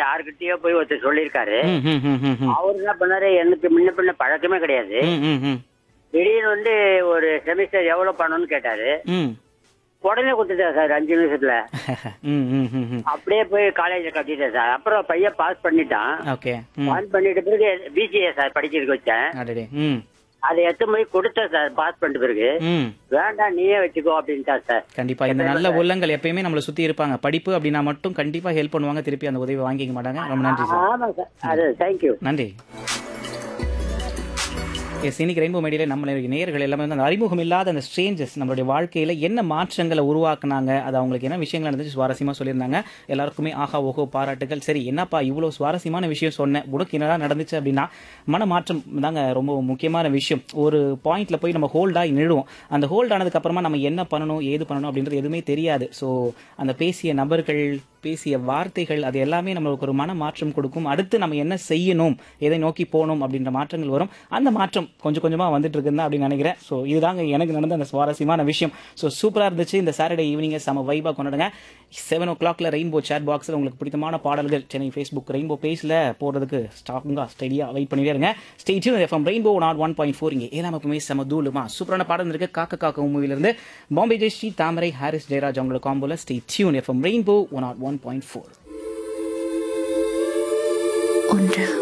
யாருக்கிட்டயோ போய் ஒருத்தர் சொல்லியிருக்காரு ம் ம் ம் ம் ம் அவர் என்ன பண்ணாரு எனக்கு முன்ன பின்ன பழக்கமே கிடையாது ம் ம் ம் திடீர்னு வந்து ஒரு செமிஸ்டர் எவ்வளவு பண்ணணும்னு கேட்டாரு ம் உடனே கொடுத்துட்டேன் சார் அஞ்சு நிமிஷத்துல ம் ம் ம் ம் அப்படியே போய் காலேஜ்ல கட்டிட்டேன் சார் அப்புறம் பையன் பாஸ் பண்ணிட்டான் ஓகே ம் பாஸ் பண்ணிட்ட பிறகு பிசிஏ சார் படிக்கிறதுக்கு வச்சேன் அடடே ம் அதை எடுத்து போய் கொடுத்தேன் சார் பாஸ் பண்ணிட்ட பிறகு ம் வேண்டாம் நீயே வச்சுக்கோ அப்படின்ட்டா சார் கண்டிப்பா இந்த நல்ல உள்ளங்கள் எப்பயுமே நம்மளை சுத்தி இருப்பாங்க படிப்பு அப்படின்னா மட்டும் கண்டிப்பா ஹெல்ப் பண்ணுவாங்க திருப்பி அந்த உதவி வாங்கிக்க மாட்டாங்க ரொம்ப நன்றி சார் ஆமாம் சார் அது தேங்க்யூ நன்றி எஸ் இன்னைக்கு ரெயின்போ மீடியாவில் நம்ம நேயர்கள் எல்லாமே வந்து அந்த அறிமுகம் இல்லாத அந்த ஸ்ட்ரேஞ்சஸ் நம்மளுடைய வாழ்க்கையில் என்ன மாற்றங்களை உருவாக்குனாங்க அது அவங்களுக்கு என்ன விஷயங்கள் நடந்துச்சு சுவாரஸ்யமாக சொல்லியிருந்தாங்க எல்லாருக்குமே ஆஹா ஓஹோ பாராட்டுகள் சரி என்னப்பா இவ்வளோ சுவாரஸ்யமான விஷயம் சொன்னேன் உனக்கு என்னடா நடந்துச்சு அப்படின்னா மன மாற்றம் தாங்க ரொம்ப முக்கியமான விஷயம் ஒரு பாயிண்ட்ல போய் நம்ம ஹோல்டாகி நிழுவோம் அந்த ஹோல்ட் ஆனதுக்கு அப்புறமா நம்ம என்ன பண்ணணும் ஏது பண்ணணும் அப்படின்றது எதுவுமே தெரியாது ஸோ அந்த பேசிய நபர்கள் பேசிய வார்த்தைகள் அது எல்லாமே நம்மளுக்கு ஒரு மன மாற்றம் கொடுக்கும் அடுத்து நம்ம என்ன செய்யணும் எதை நோக்கி போகணும் அப்படின்ற மாற்றங்கள் வரும் அந்த மாற்றம் கொஞ்சம் கொஞ்சமா வந்துட்டு இருக்குன்னு அப்படின்னு நினைக்கிறேன் ஸோ இதுதாங்க எனக்கு நடந்த அந்த சுவாரஸ்யமான விஷயம் ஸோ சூப்பரா இருந்துச்சு இந்த சாட்டர்டே ஈவினிங்கை செம வைபா கொண்டாடுங்க செவன் ஓ கிளாக்ல ரெயின்போ சேட் பாக்ஸில் உங்களுக்கு பிடித்தமான பாடல்கள் சென்னை ஃபேஸ்புக் ரெயின்போ பேஜில் போடுறதுக்கு ஸ்டாக்குங்க ஸ்டடியா வெயிட் பண்ணிட்டே இருங்க stage FM Rainbow nought one point four இங்கே ஏழாம் எப்பவுமே செம தூளுமா சூப்பரான பாடம் இருக்கு காக்க காக்க மூவிலிருந்து பாம்பே ஜெயஸ்ரீ தாமரை ஹாரிஸ் ஜெயராஜ் அவங்களோட காம்போல stay tune FM Rainbow one nought one point four ஒன்று